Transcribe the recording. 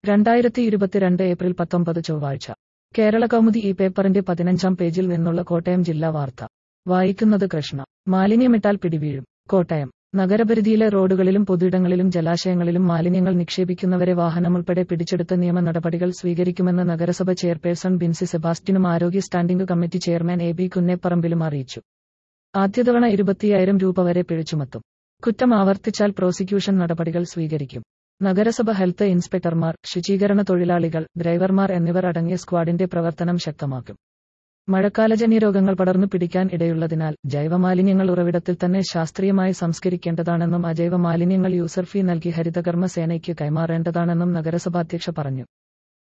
രണ്ടായിരത്തി ഇരുപത്തിരണ്ട് ഏപ്രിൽ പത്തൊമ്പത് ചൊവ്വാഴ്ച കേരള കൗമുദി ഈ പേപ്പറിന്റെ പതിനഞ്ചാം പേജിൽ നിന്നുള്ള കോട്ടയം ജില്ലാ വാർത്ത വായിക്കുന്നത് കൃഷ്ണ മാലിന്യമിട്ടാൽ പിടിവീഴും കോട്ടയം നഗരപരിധിയിലെ റോഡുകളിലും പൊതുയിടങ്ങളിലും ജലാശയങ്ങളിലും മാലിന്യങ്ങൾ നിക്ഷേപിക്കുന്നവരെ വാഹനമുൾപ്പെടെ പിടിച്ചെടുത്ത നിയമ നടപടികൾ സ്വീകരിക്കുമെന്ന് നഗരസഭ ചെയർപേഴ്സൺ ബിൻസി സെബാസ്റ്റ്യനും ആരോഗ്യ standing committee chairman A B കുന്നേപ്പറമ്പിലും അറിയിച്ചു ആദ്യതവണ ഇരുപത്തിയായിരം രൂപ വരെ പിഴ ചുമത്തും കുറ്റം ആവർത്തിച്ചാൽ പ്രോസിക്യൂഷൻ നടപടികൾ സ്വീകരിക്കും നഗരസഭ ഹെൽത്ത് ഇൻസ്പെക്ടർമാർ ശുചീകരണ തൊഴിലാളികൾ ഡ്രൈവർമാർ എന്നിവർ അടങ്ങിയ സ്ക്വാഡിന്റെ പ്രവർത്തനം ശക്തമാക്കും മഴക്കാലജന്യ രോഗങ്ങൾ പടർന്നു പിടിക്കാൻ ഇടയുള്ളതിനാൽ ജൈവമാലിന്യങ്ങൾ ഉറവിടത്തിൽ തന്നെ ശാസ്ത്രീയമായി സംസ്കരിക്കേണ്ടതാണെന്നും അജൈവ മാലിന്യങ്ങൾ യൂസർ ഫീ നൽകി ഹരിതകർമ്മ സേനയ്ക്ക് കൈമാറേണ്ടതാണെന്നും നഗരസഭാധ്യക്ഷ പറഞ്ഞു